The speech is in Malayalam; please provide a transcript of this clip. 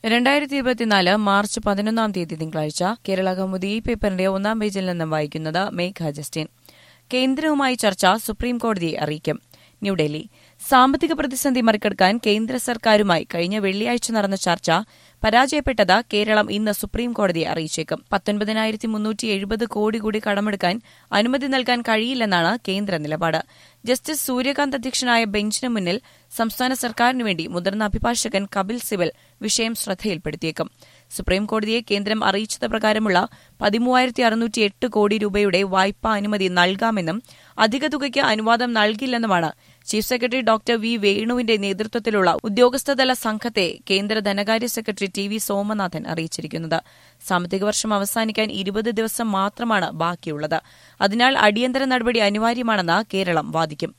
രണ്ടായിരത്തി ഇരുപത്തിനാല് മാർച്ച് പതിനൊന്നാം തീയതി തിങ്കളാഴ്ച കേരള കൗമുദി ഈ പേപ്പറിന്റെ ഒന്നാം പേജിൽ നിന്നും വായിക്കുന്നത് മേഘ ജസ്റ്റിൻ കേന്ദ്രവുമായി ചർച്ച സുപ്രീംകോടതിയെ അറിയിക്കും ന്യൂഡൽഹി സാമ്പത്തിക പ്രതിസന്ധി മറികടക്കാൻ കേന്ദ്ര സർക്കാരുമായി കഴിഞ്ഞ വെള്ളിയാഴ്ച നടന്ന ചർച്ച പരാജയപ്പെട്ടത് കേരളം ഇന്ന് സുപ്രീംകോടതിയെ അറിയിച്ചേക്കും പത്തൊൻപതിനായിരത്തി മുന്നൂറ്റി എഴുപത് കോടി കൂടി കടമെടുക്കാൻ അനുമതി നൽകാൻ കഴിയില്ലെന്നാണ് കേന്ദ്ര നിലപാട് ജസ്റ്റിസ് സൂര്യകാന്ത് അധ്യക്ഷനായ ബെഞ്ചിന് മുന്നിൽ സംസ്ഥാന സർക്കാരിനു വേണ്ടി മുതിർന്ന അഭിഭാഷകൻ കപിൽ സിബൽ വിഷയം ശ്രദ്ധയിൽപ്പെടുത്തിയേക്കും സുപ്രീംകോടതിയെ കേന്ദ്രം അറിയിച്ചത് പ്രകാരമുള്ള പതിമൂവായിരത്തി അറുന്നൂറ്റി എട്ട് കോടി രൂപയുടെ വായ്പാ അനുമതി നൽകാമെന്നും അധിക തുകയ്ക്ക് അനുവാദം നൽകില്ലെന്നുമാണ് ചീഫ് സെക്രട്ടറി ഡോക്ടർ വി വേണുവിന്റെ നേതൃത്വത്തിലുള്ള ഉദ്യോഗസ്ഥതല സംഘത്തെ കേന്ദ്ര ധനകാര്യ സെക്രട്ടറി ടി വി സോമനാഥൻ അറിയിച്ചിരിക്കുന്നത് സാമ്പത്തിക വർഷം അവസാനിക്കാൻ ഇരുപത് ദിവസം മാത്രമാണ് ബാക്കിയുള്ളത് അതിനാൽ അടിയന്തര നടപടി അനിവാര്യമാണെന്ന് കേരളം വാദിക്കും